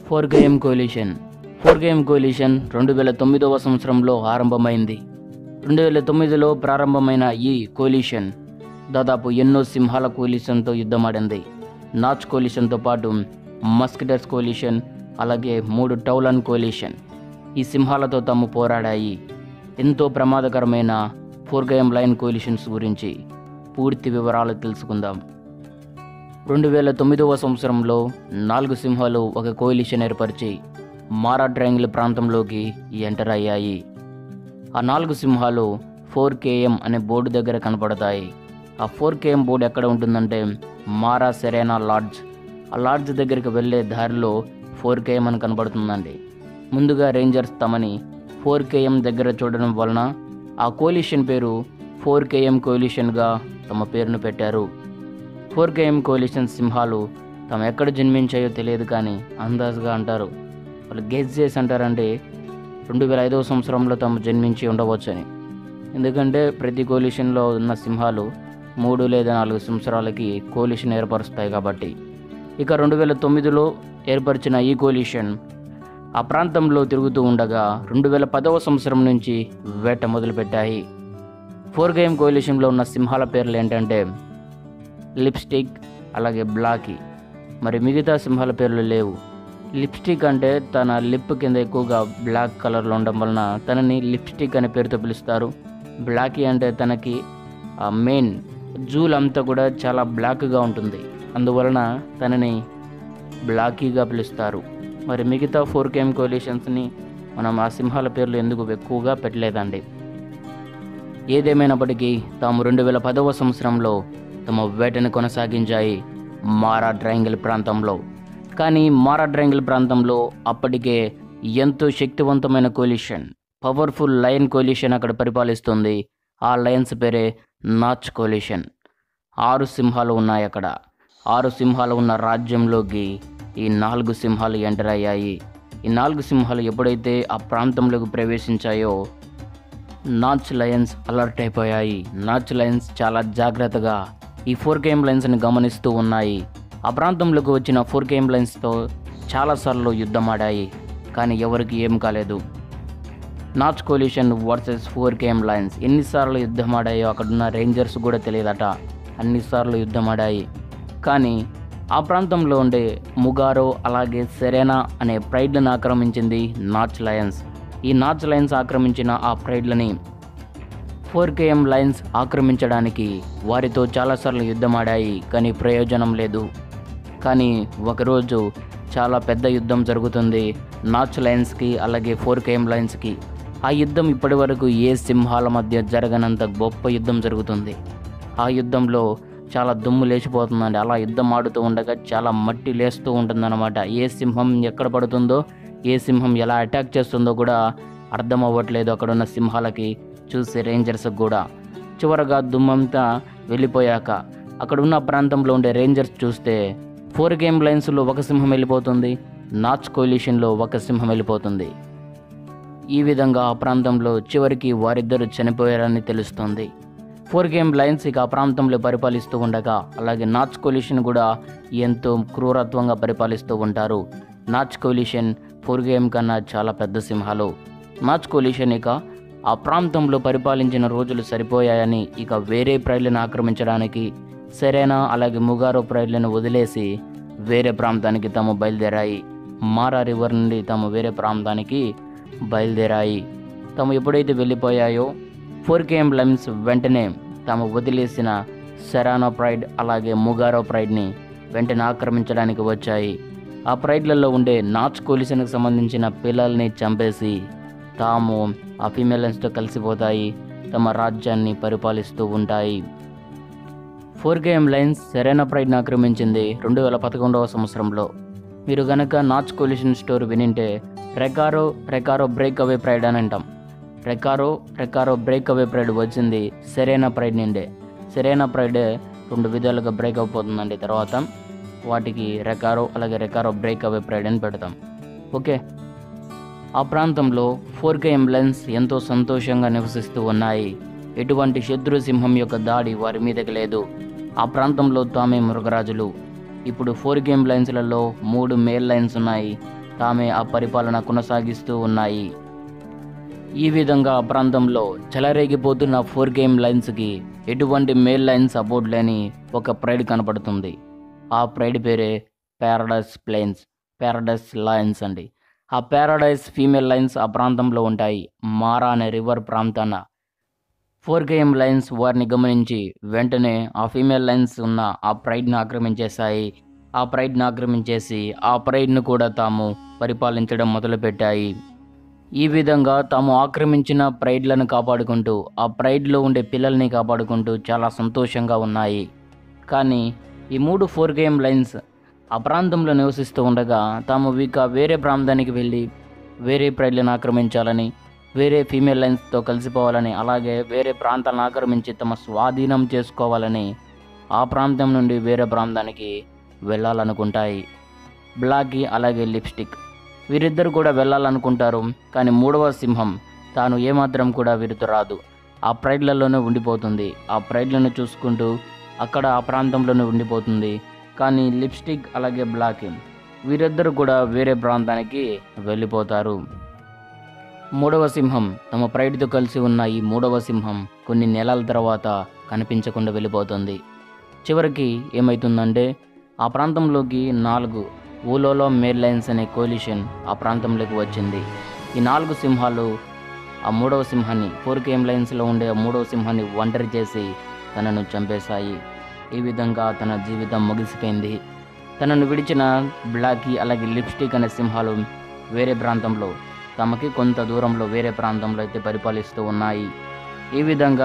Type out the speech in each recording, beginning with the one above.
four game coalition four game coalition రెండు వేల తొమ్మిదవ సంవత్సరంలో ఆరంభమైంది రెండు వేల తొమ్మిదిలో ప్రారంభమైన ఈ కోలిషన్ దాదాపు ఎన్నో సింహాల కోలిషన్తో యుద్ధమాడింది నాచ్ కోలిషన్తో పాటు మస్కిటర్స్ కోలిషన్ అలాగే మూడు టౌలన్ కోలిషన్ ఈ సింహాలతో తాము పోరాడాయి ఎంతో ప్రమాదకరమైన ఫోర్ గేమ్ లైన్ కోలిషన్స్ గురించి పూర్తి వివరాలు తెలుసుకుందాం రెండు వేల తొమ్మిదవ సంవత్సరంలో నాలుగు సింహాలు ఒక కోలిషన్ ఏర్పరిచి మారా ట్రయాంగిల్ ప్రాంతంలోకి ఎంటర్ అయ్యాయి ఆ నాలుగు సింహాలు ఫోర్ కేఎం అనే బోర్డు దగ్గర కనపడతాయి ఆ ఫోర్ కేఎం బోర్డు ఎక్కడ ఉంటుందంటే మారా సెరేనా లాడ్జ్ ఆ లాడ్జ్ దగ్గరికి వెళ్ళే దారిలో ఫోర్ కేఎం అని కనపడుతుందండి ముందుగా రేంజర్స్ తమని ఫోర్ కేఎం దగ్గర చూడడం వలన ఆ కోలిషన్ పేరు ఫోర్ కేఎం కోలిషన్గా తమ పేరును పెట్టారు ఫోర్ కేఎం కోలిషన్ సింహాలు తాము ఎక్కడ జన్మించాయో తెలియదు కానీ అందాజుగా అంటారు వాళ్ళు గెస్ చేసి అంటారంటే రెండు వేల ఐదవ సంవత్సరంలో తాము జన్మించి ఉండవచ్చని ఎందుకంటే ప్రతి కోలిషన్లో ఉన్న సింహాలు మూడు లేదా నాలుగు సంవత్సరాలకి కోలిషన్ ఏర్పరుస్తాయి కాబట్టి ఇక రెండు వేల తొమ్మిదిలో ఏర్పరిచిన ఈ కోలిషన్ ఆ ప్రాంతంలో తిరుగుతూ ఉండగా రెండు వేల పదవ సంవత్సరం నుంచి వేట మొదలుపెట్టాయి ఫోర్ గేమ్ కోలిషన్లో ఉన్న సింహాల పేర్లు ఏంటంటే లిప్స్టిక్ అలాగే బ్లాకీ మరి మిగతా సింహాల పేర్లు లేవు లిప్స్టిక్ అంటే తన లిప్ కింద ఎక్కువగా బ్లాక్ కలర్లో ఉండడం వలన తనని లిప్స్టిక్ అనే పేరుతో పిలుస్తారు బ్లాకీ అంటే తనకి ఆ మెయిన్ జూల్ అంతా కూడా చాలా బ్లాక్గా ఉంటుంది అందువలన తనని బ్లాకీగా పిలుస్తారు మరి మిగతా ఫోర్ కేమ్ కోలిషన్స్ని మనం ఆ సింహాల పేర్లు ఎందుకు ఎక్కువగా పెట్టలేదండి ఏదేమైనప్పటికీ తాము రెండు వేల పదవ సంవత్సరంలో తమ వేటను కొనసాగించాయి మారా ట్రయాంగిల్ ప్రాంతంలో కానీ మారా ట్రయాంగిల్ ప్రాంతంలో అప్పటికే ఎంతో శక్తివంతమైన కోలిషన్ పవర్ఫుల్ లయన్ కోలిషన్ అక్కడ పరిపాలిస్తుంది ఆ లయన్స్ పేరే నాచ్ కోలిషన్ ఆరు సింహాలు ఉన్నాయి అక్కడ ఆరు సింహాలు ఉన్న రాజ్యంలోకి ఈ నాలుగు సింహాలు ఎంటర్ అయ్యాయి ఈ నాలుగు సింహాలు ఎప్పుడైతే ఆ ప్రాంతంలోకి ప్రవేశించాయో నాచ్ లయన్స్ అలర్ట్ అయిపోయాయి నాచ్ లయన్స్ చాలా జాగ్రత్తగా ఈ ఫోర్ కేఎం లైన్స్ని గమనిస్తూ ఉన్నాయి ఆ ప్రాంతంలోకి వచ్చిన ఫోర్ కేఎం లైన్స్తో చాలాసార్లు యుద్ధమాడాయి కానీ ఎవరికి ఏం కాలేదు Notch coalition versus four KM lions ఎన్నిసార్లు యుద్ధమాడాయో అక్కడున్న రేంజర్స్ కూడా తెలియదట అన్నిసార్లు యుద్ధమాడాయి కానీ ఆ ప్రాంతంలో ఉండే ముగారో అలాగే సెరెనా అనే ప్రైడ్లను ఆక్రమించింది నాచ్ లయన్స్ ఈ నాచ్ లైన్స్ ఆక్రమించిన ఆ ప్రైడ్లని ఫోర్ కేఎం లైన్స్ ఆక్రమించడానికి వారితో చాలాసార్లు యుద్ధమాడాయి కానీ ప్రయోజనం లేదు కానీ ఒకరోజు చాలా పెద్ద యుద్ధం జరుగుతుంది నాచ్ లైన్స్కి అలాగే ఫోర్ కేఎం లైన్స్కి ఆ యుద్ధం ఇప్పటి వరకు ఏ సింహాల మధ్య జరగనంత గొప్ప యుద్ధం జరుగుతుంది ఆ యుద్ధంలో చాలా దుమ్ము లేచిపోతుందండి అలా యుద్ధం ఆడుతూ ఉండగా చాలా మట్టి లేస్తూ ఉంటుందన్నమాట ఏ సింహం ఎక్కడ పడుతుందో ఏ సింహం ఎలా అటాక్ చేస్తుందో కూడా అర్థం అవ్వట్లేదు అక్కడ ఉన్న సింహాలకి చూసే రేంజర్స్కి కూడా చివరగా దుమ్మంతా వెళ్ళిపోయాక అక్కడ ఉన్న ప్రాంతంలో ఉండే రేంజర్స్ చూస్తే ఫోర్ గేమ్ లైన్స్లో ఒక సింహం వెళ్ళిపోతుంది నాచ్ కోలిషన్లో ఒక సింహం వెళ్ళిపోతుంది ఈ విధంగా ఆ ప్రాంతంలో చివరికి వారిద్దరు చనిపోయారని తెలుస్తుంది ఫోర్ గేమ్ లైన్స్ ఇక ఆ ప్రాంతంలో పరిపాలిస్తూ ఉండగా అలాగే నాచ్ కోలిషన్ కూడా ఎంతో క్రూరత్వంగా పరిపాలిస్తూ ఉంటారు నాచ్ కోలిషన్ ఫోర్ గేమ్ కన్నా చాలా పెద్ద సింహాలు నాచ్ కోలిషన్ ఇక ఆ ప్రాంతంలో పరిపాలించిన రోజులు సరిపోయాయని ఇక వేరే ప్రైడ్లను ఆక్రమించడానికి సెరేనా అలాగే ముగారో ప్రైడ్లను వదిలేసి వేరే ప్రాంతానికి తాము బయలుదేరాయి మారా రివర్ నుండి తాము వేరే ప్రాంతానికి బయలుదేరాయి తాము ఎప్పుడైతే వెళ్ళిపోయాయో ఫోర్ కేఎం లైన్స్ వెంటనే తాము వదిలేసిన సెరానో ప్రైడ్ అలాగే ముగారో ప్రైడ్ని వెంటనే ఆక్రమించడానికి వచ్చాయి ఆ ప్రైడ్లలో ఉండే నాచ్ కోలిషన్కి సంబంధించిన పిల్లల్ని చంపేసి తాము ఆ ఫీమేల్ లైన్స్తో కలిసిపోతాయి తమ రాజ్యాన్ని పరిపాలిస్తూ ఉంటాయి ఫోర్ కేఎం లైన్స్ సెరెనా ప్రైడ్ని ఆక్రమించింది రెండు వేల పదకొండవ సంవత్సరంలో మీరు గనక నాచ్ కోలిషన్ స్టోర్ వినింటే Rekero Rekero break away pride అని అంటాం Rekero Rekero break away pride వచ్చింది సెరేనా ప్రైడ్ నుండే సెరేనా ప్రైడ్ రెండు విధాలుగా బ్రేక్ అయిపోతుందండి తర్వాత వాటికి రెకారో అలాగే రెకారో బ్రేక్ అవే ప్రైడ్ అని పెడతాం ఓకే ఆ ప్రాంతంలో ఫోర్ కే ఎంబ్లెన్స్ ఎంతో సంతోషంగా నివసిస్తూ ఉన్నాయి ఎటువంటి శత్రు సింహం యొక్క దాడి వారి మీదకి లేదు ఆ ప్రాంతంలో తామే మృగరాజులు ఇప్పుడు ఫోర్ గేమ్ లైన్స్లలో మూడు మేల్ లైన్స్ ఉన్నాయి తామే ఆ పరిపాలన కొనసాగిస్తూ ఉన్నాయి ఈ విధంగా ఆ ప్రాంతంలో చెలరేగిపోతున్న ఫోర్ గేమ్ లైన్స్కి ఎటువంటి మేల్ లైన్ సపోర్ట్ లేని ఒక ప్రైడ్ కనపడుతుంది ఆ ప్రైడ్ పేరే ప్యారడైస్ ప్లేన్స్ ప్యారడైస్ లయన్స్ అండి ఆ ప్యారడైస్ ఫీమేల్ లైన్స్ ఆ ప్రాంతంలో ఉంటాయి మారా అనే రివర్ ప్రాంతాన ఫోర్ కేఎం లైన్స్ వారిని గమనించి వెంటనే ఆ ఫీమేల్ లైన్స్ ఉన్న ఆ ప్రైడ్ను ఆక్రమించేశాయి ఆ ప్రైడ్ను ఆక్రమించేసి ఆ ప్రైడ్ను కూడా తాము పరిపాలించడం మొదలుపెట్టాయి ఈ విధంగా తాము ఆక్రమించిన ప్రైడ్లను కాపాడుకుంటూ ఆ ప్రైడ్లో ఉండే పిల్లల్ని కాపాడుకుంటూ చాలా సంతోషంగా ఉన్నాయి కానీ ఈ మూడు ఫోర్ గేమ్ లైన్స్ ఆ ప్రాంతంలో నివసిస్తూ ఉండగా తాము ఇక వేరే ప్రాంతానికి వెళ్ళి వేరే ప్రైడ్లను ఆక్రమించాలని వేరే ఫీమేల్ లైన్స్తో కలిసిపోవాలని అలాగే వేరే ప్రాంతాలను ఆక్రమించి తమ స్వాధీనం చేసుకోవాలని ఆ ప్రాంతం నుండి వేరే ప్రాంతానికి వెళ్ళాలనుకుంటాయి బ్లాకీ అలాగే లిప్స్టిక్ వీరిద్దరు కూడా వెళ్ళాలనుకుంటారు కానీ మూడవ సింహం తాను ఏమాత్రం కూడా వీరితో రాదు ఆ ప్రైడ్లలోనే ఉండిపోతుంది ఆ ప్రైడ్లను చూసుకుంటూ అక్కడ ఆ ప్రాంతంలోనే ఉండిపోతుంది కానీ లిప్స్టిక్ అలాగే బ్లాక్ వీరిద్దరు కూడా వేరే ప్రాంతానికి వెళ్ళిపోతారు మూడవ సింహం తమ ప్రైడ్తో కలిసి ఉన్న ఈ మూడవ సింహం కొన్ని నెలల తర్వాత కనిపించకుండా వెళ్ళిపోతుంది చివరికి ఏమవుతుందంటే ఆ ప్రాంతంలోకి నాలుగు ఊలోలో మేల్ లైన్స్ అనే కోలిషన్ ఆ ప్రాంతంలోకి వచ్చింది ఈ నాలుగు సింహాలు ఆ మూడవ సింహాన్ని ఫోర్ కేఎం లైన్స్లో ఉండే ఆ మూడవ సింహాన్ని ఒంటరి చేసి తనను చంపేశాయి ఈ విధంగా తన జీవితం ముగిసిపోయింది తనను విడిచిన బ్లాకీ అలాగే లిప్స్టిక్ అనే సింహాలు వేరే ప్రాంతంలో తమకి కొంత దూరంలో వేరే ప్రాంతంలో అయితే పరిపాలిస్తూ ఉన్నాయి ఈ విధంగా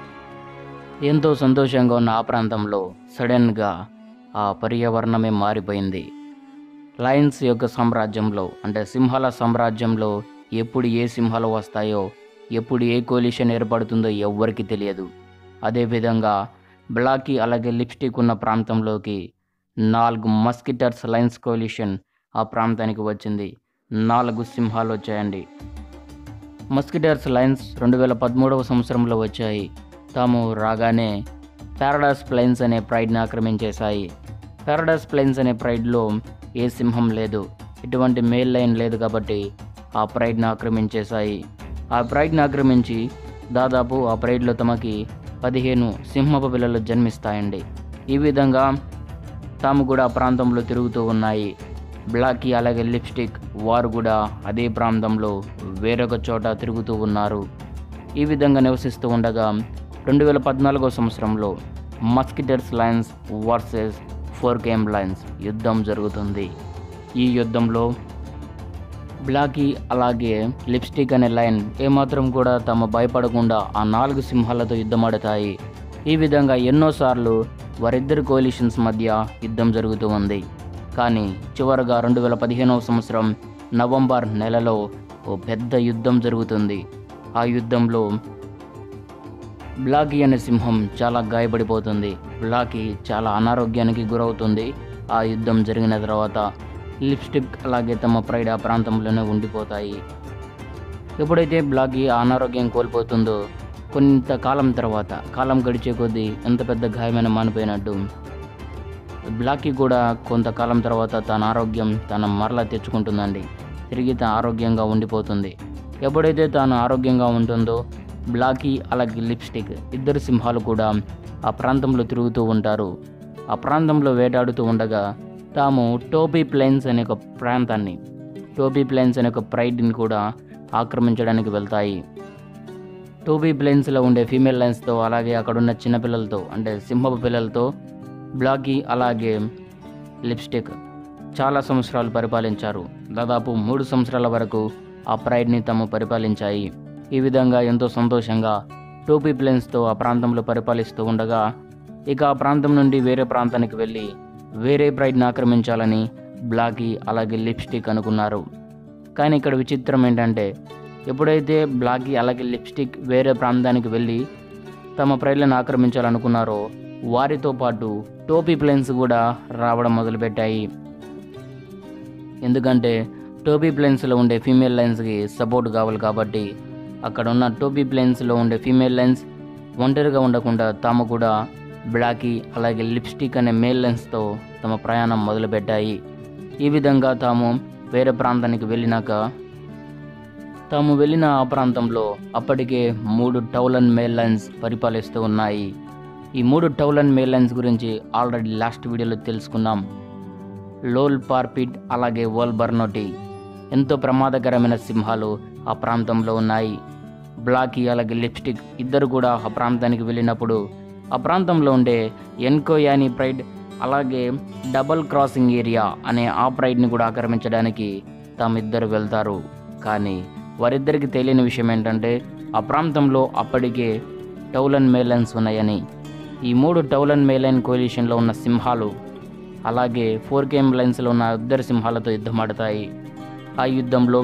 ఎంతో సంతోషంగా ఉన్న ఆ ప్రాంతంలో సడన్గా ఆ పర్యావరణమే మారిపోయింది లయన్స్ యొక్క సామ్రాజ్యంలో అంటే సింహాల సామ్రాజ్యంలో ఎప్పుడు ఏ సింహాలు వస్తాయో ఎప్పుడు ఏ కోలిషన్ ఏర్పడుతుందో ఎవ్వరికి తెలియదు అదేవిధంగా బ్లాకీ అలాగే లిప్స్టిక్ ఉన్న ప్రాంతంలోకి నాలుగు మస్కిటర్స్ లైన్స్ కోలిషన్ ఆ ప్రాంతానికి వచ్చింది నాలుగు సింహాలు వచ్చాయండి మస్కిటర్స్ లైన్స్ రెండు వేల పదమూడవ సంవత్సరంలో వచ్చాయి తాము రాగానే పారడాస్ ప్లైన్స్ అనే ప్రైడ్ని ఆక్రమించేశాయి పారడాస్ ప్లైన్స్ అనే ప్రైడ్లో ఏ సింహం లేదు ఎటువంటి మేల్ లైన్ లేదు కాబట్టి ఆ ప్రైడ్ని ఆక్రమించేశాయి ఆ ప్రైడ్ని ఆక్రమించి దాదాపు ఆ ప్రైడ్లో తమకి పదిహేను సింహపు పిల్లలు జన్మిస్తాయండి ఈ విధంగా తాము కూడా ఆ ప్రాంతంలో తిరుగుతూ ఉన్నాయి బ్లాకీ అలాగే లిప్స్టిక్ వారు కూడా అదే ప్రాంతంలో వేరొక చోట తిరుగుతూ ఉన్నారు ఈ విధంగా నివసిస్తూ ఉండగా రెండు వేల పద్నాలుగో సంవత్సరంలో Musketeers lions versus four KM lions యుద్ధం జరుగుతుంది ఈ యుద్ధంలో బ్లాకీ అలాగే లిప్స్టిక్ అనే లైన్ ఏమాత్రం కూడా తమ భయపడకుండా ఆ నాలుగు సింహాలతో యుద్ధమాడతాయి ఈ విధంగా ఎన్నోసార్లు వారిద్దరి కోలిషన్స్ మధ్య యుద్ధం జరుగుతూ ఉంది కానీ చివరగా రెండు వేల పదిహేనవ సంవత్సరం నవంబర్ నెలలో ఓ పెద్ద యుద్ధం జరుగుతుంది ఆ యుద్ధంలో బ్లాకీ అనే సింహం చాలా గాయపడిపోతుంది బ్లాకీ చాలా అనారోగ్యానికి గురవుతుంది ఆ యుద్ధం జరిగిన తర్వాత లిప్స్టిక్ అలాగే తమ ప్రైడ్ ఆ ప్రాంతంలోనే ఉండిపోతాయి ఎప్పుడైతే బ్లాకీ ఆ అనారోగ్యం కోల్పోతుందో కొంతకాలం తర్వాత కాలం గడిచే కొద్దీ ఎంత పెద్ద గాయమైన మానిపోయినట్టు బ్లాకీ కూడా కొంతకాలం తర్వాత తన ఆరోగ్యం తన మరలా తెచ్చుకుంటుందండి తిరిగి తన ఆరోగ్యంగా ఉండిపోతుంది ఎప్పుడైతే తాను ఆరోగ్యంగా ఉంటుందో బ్లాకీ అలాగే లిప్స్టిక్ ఇద్దరు సింహాలు కూడా ఆ ప్రాంతంలో తిరుగుతూ ఉంటారు ఆ ప్రాంతంలో వేటాడుతూ ఉండగా తాము టోపీ ప్లైన్స్ అనే ఒక ప్రాంతాన్ని టోపీ ప్లైన్స్ అనే ఒక ప్రైడ్ని కూడా ఆక్రమించడానికి వెళ్తాయి టోబీ ప్లేన్స్లో ఉండే ఫీమేల్ లైన్స్తో అలాగే అక్కడున్న చిన్నపిల్లలతో అంటే సింహపు పిల్లలతో బ్లాకీ అలాగే లిప్స్టిక్ చాలా సంవత్సరాలు పరిపాలించారు దాదాపు మూడు సంవత్సరాల వరకు ఆ ప్రైడ్ని తాము పరిపాలించాయి ఈ విధంగా ఎంతో సంతోషంగా టోపీ ప్లేన్స్తో ఆ ప్రాంతంలో పరిపాలిస్తూ ఉండగా ఇక ఆ ప్రాంతం నుండి వేరే ప్రాంతానికి వెళ్ళి వేరే ప్రైడ్ని ఆక్రమించాలని బ్లాకీ అలాగే లిప్స్టిక్ అనుకున్నారు కానీ ఇక్కడ విచిత్రం ఏంటంటే ఎప్పుడైతే బ్లాకీ అలాగే లిప్స్టిక్ వేరే ప్రాంతానికి వెళ్ళి తమ ప్రైడ్లను ఆక్రమించాలనుకున్నారో వారితో పాటు టోపీ ప్లేన్స్ కూడా రావడం మొదలుపెట్టాయి ఎందుకంటే టోపీ ప్లేన్స్లో ఉండే ఫీమేల్ లైన్స్కి సపోర్ట్ కావాలి కాబట్టి అక్కడ ఉన్న టోపీ ప్లేన్స్లో ఉండే ఫీమేల్ లైన్స్ ఒంటరిగా ఉండకుండా తాము కూడా బ్లాకీ అలాగే లిప్స్టిక్ అనే మేల్ లైన్స్తో తమ ప్రయాణం మొదలుపెట్టాయి ఈ విధంగా తాము వేరే ప్రాంతానికి వెళ్ళినాక తాము వెళ్ళిన ఆ ప్రాంతంలో అప్పటికే మూడు టౌలన్ మెయిల్ లైన్స్ పరిపాలిస్తూ ఉన్నాయి ఈ మూడు టౌలన్ మెయిల్ లైన్స్ గురించి ఆల్రెడీ లాస్ట్ వీడియోలో తెలుసుకున్నాం లోల్ పార్పిట్ అలాగే వోల్ బర్నోటి ఎంతో ప్రమాదకరమైన సింహాలు ఆ ప్రాంతంలో ఉన్నాయి బ్లాకీ అలాగే లిప్స్టిక్ ఇద్దరు కూడా ఆ ప్రాంతానికి వెళ్ళినప్పుడు ఆ ప్రాంతంలో ఉండే ఎన్కోయాని ప్రైడ్ అలాగే డబల్ క్రాసింగ్ ఏరియా అనే ఆ ప్రైడ్ని కూడా ఆక్రమించడానికి తామిద్దరు వెళ్తారు కానీ వారిద్దరికి తెలియని విషయం ఏంటంటే ఆ ప్రాంతంలో అప్పటికే టౌలన్ మేలన్స్ ఉన్నాయని ఈ మూడు టౌలన్ మేలైన్ కోలిషన్లో ఉన్న సింహాలు అలాగే ఫోర్ కేమ్ లైన్స్లో ఉన్న ఇద్దరు సింహాలతో యుద్ధమాడతాయి ఆ యుద్ధంలో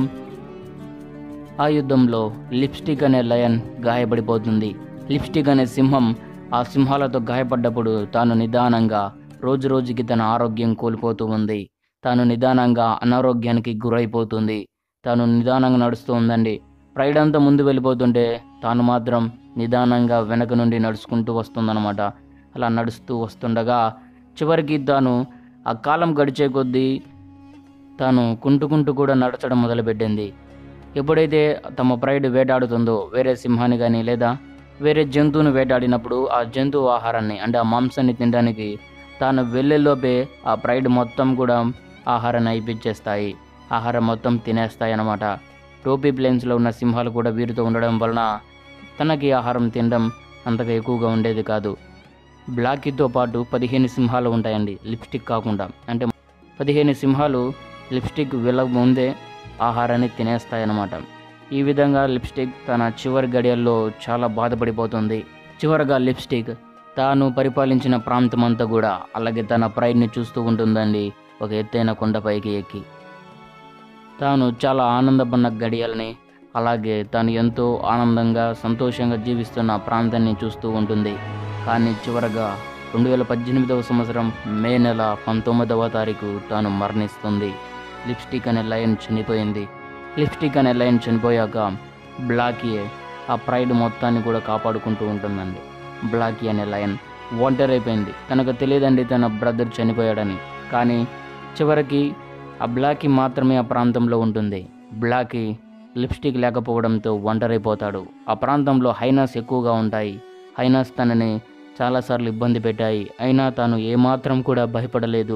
ఆ యుద్ధంలో లిప్స్టిక్ అనే లయన్ గాయపడిపోతుంది లిప్స్టిక్ అనే సింహం ఆ సింహాలతో గాయపడ్డప్పుడు తాను నిదానంగా రోజు రోజుకి తన ఆరోగ్యం కోల్పోతూ ఉంది తాను నిదానంగా అనారోగ్యానికి గురైపోతుంది తాను నిదానంగా నడుస్తూ ఉందండి ప్రైడ్ అంతా ముందు వెళ్ళిపోతుంటే తాను మాత్రం నిదానంగా వెనక నుండి నడుచుకుంటూ వస్తుందన్నమాట అలా నడుస్తూ వస్తుండగా చివరికి తాను ఆ కాలం గడిచే కొద్దీ తాను కుంటుకుంటూ కూడా నడచడం మొదలుపెట్టింది ఎప్పుడైతే తమ ప్రైడ్ వేటాడుతుందో వేరే సింహాన్ని కానీ లేదా వేరే జంతువును వేటాడినప్పుడు ఆ జంతువు ఆహారాన్ని అంటే ఆ మాంసాన్ని తినడానికి తాను వెళ్ళేలోపే ఆ ప్రైడ్ మొత్తం కూడా ఆహారాన్ని అయిపించేస్తాయి ఆహారం మొత్తం తినేస్తాయి అన్నమాట టోపీ ప్లేన్స్లో ఉన్న సింహాలు కూడా వీరితో ఉండడం వలన తనకి ఆహారం తినడం అంతగా ఎక్కువగా ఉండేది కాదు బ్లాకీతో పాటు పదిహేను సింహాలు ఉంటాయండి లిప్స్టిక్ కాకుండా అంటే పదిహేను సింహాలు లిప్స్టిక్ వెళ్ళక ముందే ఆహారాన్ని తినేస్తాయన్నమాట ఈ విధంగా లిప్స్టిక్ తన చివరి గడియల్లో చాలా బాధపడిపోతుంది చివరగా లిప్స్టిక్ తాను పరిపాలించిన ప్రాంతం అంతా కూడా అలాగే తన ప్రైడ్ని చూస్తూ ఉంటుందండి ఒక ఎత్తైన కొండపైకి ఎక్కి తాను చాలా ఆనందపడిన గడియల్ని అలాగే తాను ఎంతో ఆనందంగా సంతోషంగా జీవిస్తున్న ప్రాంతాన్ని చూస్తూ ఉంటుంది కానీ చివరగా రెండు వేల పద్దెనిమిదవ సంవత్సరం మే నెల పంతొమ్మిదవ తారీఖు తాను మరణిస్తుంది లిప్స్టిక్ అనే లయన్ చనిపోయింది లిప్స్టిక్ అనే లయన్ చనిపోయాక బ్లాకీయే ఆ ప్రైడ్ మొత్తాన్ని కూడా కాపాడుకుంటూ ఉంటుందండి బ్లాకీ అనే లయన్ ఒంటరి అయిపోయింది తనకు తెలియదండి తన బ్రదర్ చనిపోయాడని కానీ చివరికి ఆ బ్లాకీ మాత్రమే ఆ ప్రాంతంలో ఉంటుంది బ్లాకీ లిప్స్టిక్ లేకపోవడంతో ఒంటరైపోతాడు ఆ ప్రాంతంలో హైనాస్ ఎక్కువగా ఉంటాయి హైనాస్ తనని చాలాసార్లు ఇబ్బంది పెట్టాయి అయినా తాను ఏమాత్రం కూడా భయపడలేదు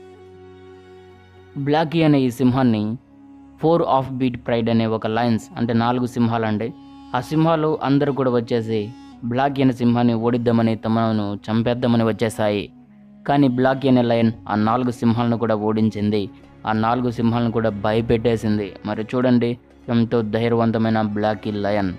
బ్లాకీ అనే ఈ సింహాన్ని ఫోర్ ఆఫ్ బీట్ ప్రైడ్ అనే ఒక లైన్స్ అంటే నాలుగు సింహాలండి ఆ సింహాలు అందరూ కూడా వచ్చేసి బ్లాకీ అనే సింహాన్ని ఓడిద్దామని తమను చంపేద్దామని వచ్చేసాయి కానీ బ్లాకీ అనే లయన్ ఆ నాలుగు సింహాలను కూడా ఓడించింది ఆ నాలుగు సింహాలను కూడా భయపెట్టేసింది మరి చూడండి ఎంతో ధైర్యవంతమైన బ్లాకీ లయన్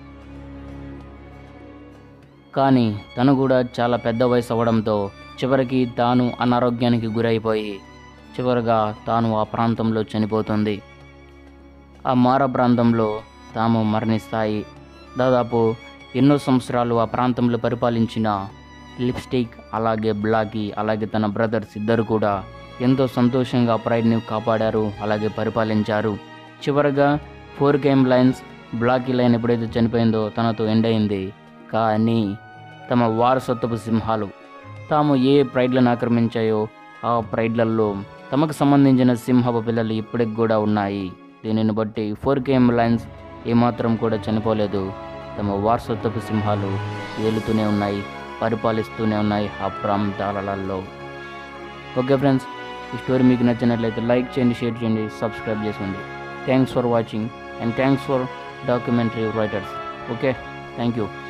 కానీ తను కూడా చాలా పెద్ద వయసు అవ్వడంతో చివరికి తాను అనారోగ్యానికి గురైపోయి చివరగా తాను ఆ ప్రాంతంలో చనిపోతుంది ఆ మార ప్రాంతంలో తాము మరణిస్తాయి దాదాపు ఎన్నో సంవత్సరాలు ఆ ప్రాంతంలో పరిపాలించిన లిప్స్టిక్ అలాగే బ్లాకీ అలాగే తన బ్రదర్స్ ఇద్దరు కూడా ఎంతో సంతోషంగా ప్రైడ్ని కాపాడారు అలాగే పరిపాలించారు చివరగా four game lions Blacky lion ఎప్పుడైతే చనిపోయిందో తనతో ఎండ్ అయింది కానీ తమ వారసత్వపు సింహాలు తాము ఏ ప్రైడ్లను ఆక్రమించాయో ఆ ప్రైడ్లలో తమకు సంబంధించిన సింహపు పిల్లలు ఇప్పటికి కూడా ఉన్నాయి దీనిని బట్టి ఫోర్ కేఎం లైన్స్ ఏమాత్రం కూడా చనిపోలేదు తమ వారసత్వపు సింహాలు ఏలుతూనే ఉన్నాయి పరిపాలిస్తూనే ఉన్నాయి ఆ ప్రాంతాలలో ఓకే ఫ్రెండ్స్ ఈ స్టోరీ మీకు నచ్చినట్లయితే లైక్ చేయండి షేర్ చేయండి సబ్స్క్రైబ్ చేసుకోండి thanks for watching and thanks for documentary writers okay thank you